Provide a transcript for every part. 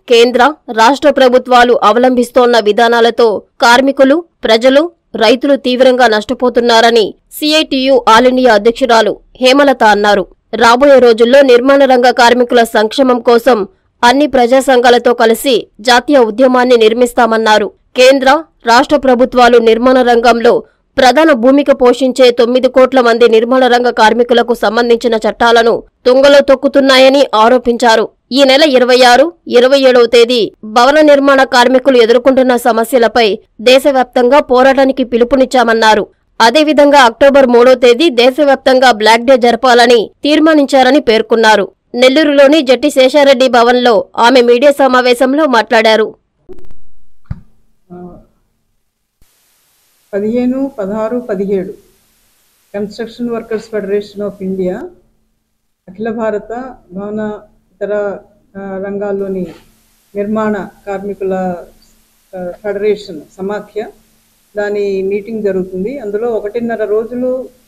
కేంద్ర రాష్ట్ర ప్రభుత్వాలు అవలంబిస్తోన్న విధానాలతో కార్మికులు ప్రజలు రైతులు తీవ్రంగా నష్టపోతున్నారని సిఐటియు ఆల్ ఇండియా అధ్యక్షురాలు హేమలత అన్నారు రాబోయే రోజుల్లో నిర్మాణ రంగ కార్మికుల సంక్షేమం కోసం అన్ని ప్రజా సంఘాలతో కలిసి జాతీయ ఉద్యమాన్ని నిర్మిస్తామన్నారు కేంద్ర రాష్ట్ర ప్రభుత్వాలు నిర్మాణ రంగంలో ప్రధాన భూమిక పోషించే తొమ్మిది కోట్ల మంది నిర్మాణ రంగ కార్మికులకు సంబంధించిన చట్టాలను తుంగలో తొక్కుతున్నాయని ఆరోపించారు ఈ నెల ఇరవై ఆరు ఇరవై ఏడవ తేదీ భవన నిర్మాణ కార్మికులు ఎదుర్కొంటున్న సమస్యలపై దేశవ్యాప్తంగా పోరాటానికి పిలుపునిచ్చామన్నారు అదేవిధంగా అక్టోబర్ మూడో తేదీ దేశవ్యాప్తంగా బ్లాక్ డే జరపాలని తీర్మానించారని పేర్కొన్నారు నెల్లూరులోని జట్టి శేషారెడ్డి భవన్లో ఆమె మీడియా సమావేశంలో మాట్లాడారు పదిహేను పదహారు పదిహేడు construction workers federation of India అఖిల భారత భవన ఇతర ఆ, రంగాల్లోని నిర్మాణ కార్మికుల ఆ, ఫెడరేషన్ సమాఖ్య దాని మీటింగ్ జరుగుతుంది అందులో ఒకటిన్నర రోజులు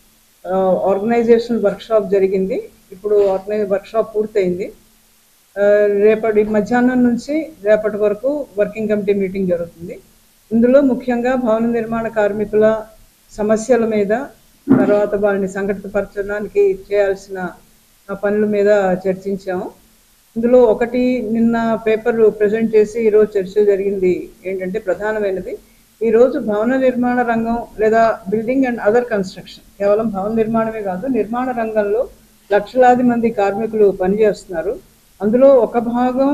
ఆర్గనైజేషన్ వర్క్షాప్ జరిగింది ఇప్పుడు ఆర్గనైజ్ వర్క్షాప్ పూర్తయింది ఆ, రేపటి మధ్యాహ్నం నుంచి రేపటి వరకు వర్కింగ్ కమిటీ మీటింగ్ జరుగుతుంది ఇందులో ముఖ్యంగా భవన నిర్మాణ కార్మికుల సమస్యల మీద తర్వాత వాళ్ళని సంఘటితపరచడానికి చేయాల్సిన ఆ పనుల మీద చర్చించాము ఇందులో ఒకటి నిన్న పేపర్ ప్రజెంట్ చేసి ఈరోజు చర్చ జరిగింది ఏంటంటే ప్రధానమైనది ఈరోజు భవన నిర్మాణ రంగం లేదా బిల్డింగ్ అండ్ అదర్ కన్స్ట్రక్షన్ కేవలం భవన నిర్మాణమే కాదు నిర్మాణ రంగంలో లక్షలాది మంది కార్మికులు పనిచేస్తున్నారు అందులో ఒక భాగం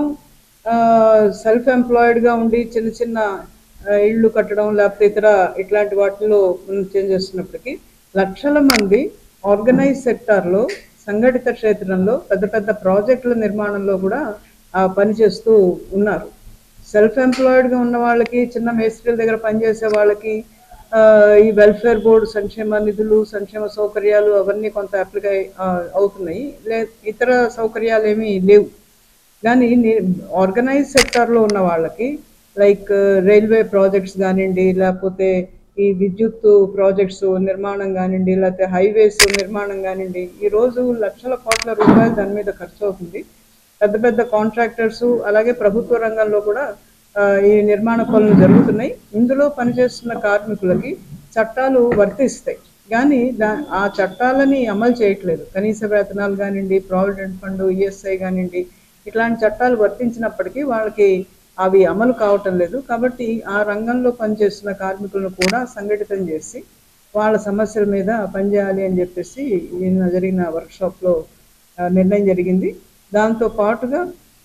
సెల్ఫ్ ఎంప్లాయిడ్గా ఉండి చిన్న చిన్న ఆ, ఇళ్ళు కట్టడం లేకపోతే ఇతర ఇట్లాంటి వాటిల్లో చేస్తున్నప్పటికీ లక్షల మంది ఆర్గనైజ్ సెక్టార్లో సంఘటిత క్షేత్రంలో పెద్ద పెద్ద ప్రాజెక్టుల నిర్మాణంలో కూడా ఆ, పనిచేస్తూ ఉన్నారు సెల్ఫ్ ఎంప్లాయిడ్గా ఉన్న వాళ్ళకి చిన్న మేస్త్రీల దగ్గర పనిచేసే వాళ్ళకి ఆ, ఈ వెల్ఫేర్ బోర్డు సంక్షేమ నిధులు సంక్షేమ సౌకర్యాలు అవన్నీ కొంత అప్లికై ఆ, అవుతున్నాయి లే ఇతర సౌకర్యాలు ఏమీ లేవు కానీ ఆర్గనైజ్ సెక్టార్లో ఉన్న వాళ్ళకి లైక్ రైల్వే ప్రాజెక్ట్స్ కానివ్వండి లేకపోతే ఈ విద్యుత్ ప్రాజెక్ట్స్ నిర్మాణం కానివ్వండి లేకపోతే హైవేస్ నిర్మాణం కానివ్వండి ఈ రోజు లక్షల కోట్ల రూపాయలు దాని మీద ఖర్చు అవుతుంది పెద్ద పెద్ద కాంట్రాక్టర్స్ అలాగే ప్రభుత్వ రంగంలో కూడా ఆ, ఈ నిర్మాణ పనులు జరుగుతున్నాయి ఇందులో పనిచేస్తున్న కార్మికులకి చట్టాలు వర్తిస్తాయి కానీ దా ఆ చట్టాలని అమలు చేయట్లేదు కనీస వేతనాలు కానివ్వండి ప్రావిడెంట్ ఫండ్ ఈఎస్ఐ కానివ్వండి ఇట్లాంటి చట్టాలు వర్తించినప్పటికీ వాళ్ళకి అవి అమలు కావటం లేదు కాబట్టి ఆ రంగంలో పనిచేస్తున్న కార్మికులను కూడా సంఘటితం చేసి వాళ్ళ సమస్యల మీద పనిచేయాలి అని చెప్పేసి నిన్న జరిగిన వర్క్షాప్లో ఆ, నిర్ణయం జరిగింది దాంతో పాటుగా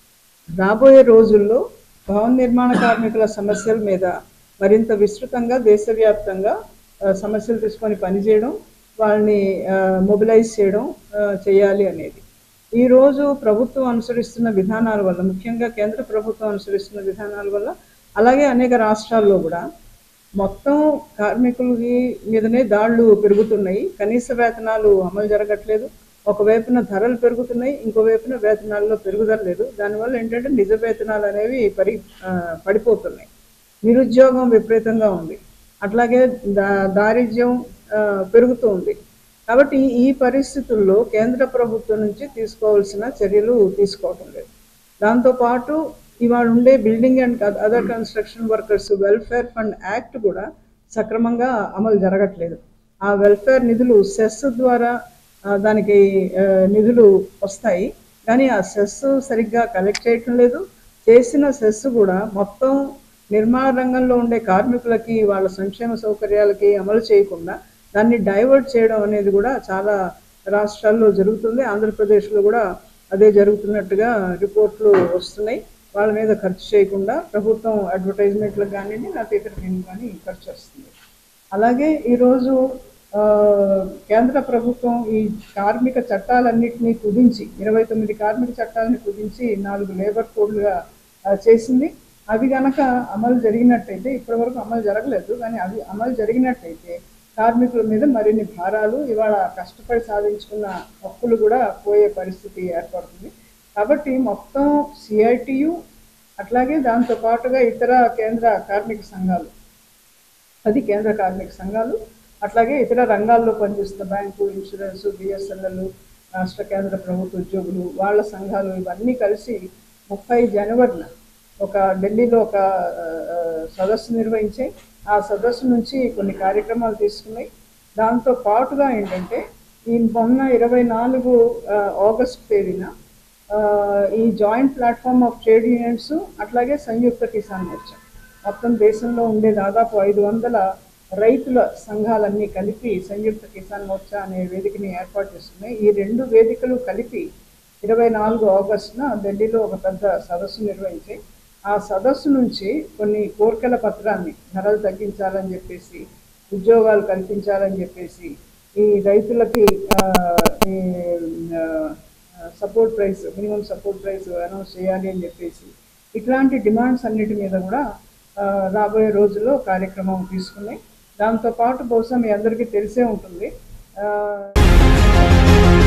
రాబోయే రోజుల్లో భవన నిర్మాణ కార్మికుల సమస్యల మీద మరింత విస్తృతంగా దేశవ్యాప్తంగా ఆ, సమస్యలు తీసుకొని పనిచేయడం వాళ్ళని మొబిలైజ్ చేయడం ఆ, చేయాలి అనేది ఈరోజు ప్రభుత్వం అనుసరిస్తున్న విధానాల వల్ల ముఖ్యంగా కేంద్ర ప్రభుత్వం అనుసరిస్తున్న విధానాల వల్ల అలాగే అనేక రాష్ట్రాల్లో కూడా మొత్తం కార్మికులకి మీదనే దాడులు పెరుగుతున్నాయి కనీస వేతనాలు అమలు జరగట్లేదు ఒకవైపున ధరలు పెరుగుతున్నాయి ఇంకోవైపున వేతనాల్లో పెరుగుదల లేదు దానివల్ల ఏంటంటే నిజ వేతనాలు అనేవి పరి ఆ, పడిపోతున్నాయి నిరుద్యోగం విపరీతంగా ఉంది అట్లాగే దా దారిద్ర్యం ఆ, పెరుగుతూ ఉంది కాబట్టి ఈ పరిస్థితుల్లో కేంద్ర ప్రభుత్వం నుంచి తీసుకోవాల్సిన చర్యలు తీసుకోవటం లేదు దాంతోపాటు ఇవాళ ఉండే building and other construction workers welfare fund act కూడా సక్రమంగా అమలు జరగట్లేదు ఆ వెల్ఫేర్ నిధులు సెస్ ద్వారా ఆ, దానికి ఆ, నిధులు వస్తాయి కానీ ఆ సెస్ సరిగ్గా కలెక్ట్ చేయటం లేదు చేసిన సెస్ కూడా మొత్తం నిర్మాణ రంగంలో ఉండే కార్మికులకి వాళ్ళ సంక్షేమ సౌకర్యాలకి అమలు చేయకుండా దాన్ని డైవర్ట్ చేయడం అనేది కూడా చాలా రాష్ట్రాల్లో జరుగుతుంది ఆంధ్రప్రదేశ్లో కూడా అదే జరుగుతున్నట్టుగా రిపోర్ట్లు వస్తున్నాయి వాళ్ళ మీద ఖర్చు చేయకుండా ప్రభుత్వం అడ్వర్టైజ్మెంట్లకు కానివ్వండి లేకపోతే ఇతర దీనికి కానీ ఖర్చు వస్తుంది అలాగే ఈరోజు ఆ, కేంద్ర ప్రభుత్వం ఈ కార్మిక చట్టాలన్నింటినీ కుదించి ఇరవై తొమ్మిది కార్మిక చట్టాలని కుదించి నాలుగు లేబర్ కోడ్లుగా ఆ, చేసింది అవి గనక అమలు జరిగినట్టయితే ఇప్పటివరకు అమలు జరగలేదు కానీ అవి అమలు జరిగినట్టయితే కార్మికుల మీద మరిన్ని భారాలు ఇవాళ కష్టపడి సాధించుకున్న హక్కులు కూడా పోయే పరిస్థితి ఏర్పడుతుంది కాబట్టి మొత్తం సిఐటియు అట్లాగే దాంతో పాటుగా ఇతర కేంద్ర కార్మిక సంఘాలు అది కేంద్ర కార్మిక సంఘాలు అట్లాగే ఇతర రంగాల్లో పనిచేస్తున్న బ్యాంకు ఇన్సూరెన్స్ బిఎస్ఎన్ఎల్ రాష్ట్ర కేంద్ర ప్రభుత్వ ఉద్యోగులు వాళ్ళ సంఘాలు ఇవన్నీ కలిసి ముప్పై జనవరిన ఒక ఢిల్లీలో ఒక ఆ, ఆ, సదస్సు నిర్వహించాయి ఆ సదస్సు నుంచి కొన్ని కార్యక్రమాలు తీసుకున్నాయి దాంతో పాటుగా ఏంటంటే ఈ మొన్న ఇరవై నాలుగు ఆగస్ట్ తేదీన ఆ, ఈ joint platform of trade unions అట్లాగే సంయుక్త కిసాన్ మోర్చా మొత్తం దేశంలో ఉండే దాదాపు ఐదు వందల రైతుల సంఘాలన్నీ కలిపి సంయుక్త కిసాన్ మోర్చా అనే వేదికని ఏర్పాటు చేస్తున్నాయి ఈ రెండు వేదికలు కలిపి ఇరవై నాలుగు ఆగస్టున ఢిల్లీలో ఒక పెద్ద సదస్సు నిర్వహించి ఆ సదస్సు నుంచి కొన్ని కోరికల పత్రాన్ని ధరలు తగ్గించాలని చెప్పేసి ఉద్యోగాలు కల్పించాలని చెప్పేసి ఈ రైతులకి ఆ, ఈ support price minimum support price announce చేయాలి అని చెప్పేసి ఇట్లాంటి డిమాండ్స్ అన్నిటి మీద కూడా ఆ, రాబోయే రోజుల్లో కార్యక్రమం తీసుకున్నాయి దాంతోపాటు బహుశా మీ అందరికీ తెలిసే ఉంటుంది ఆ,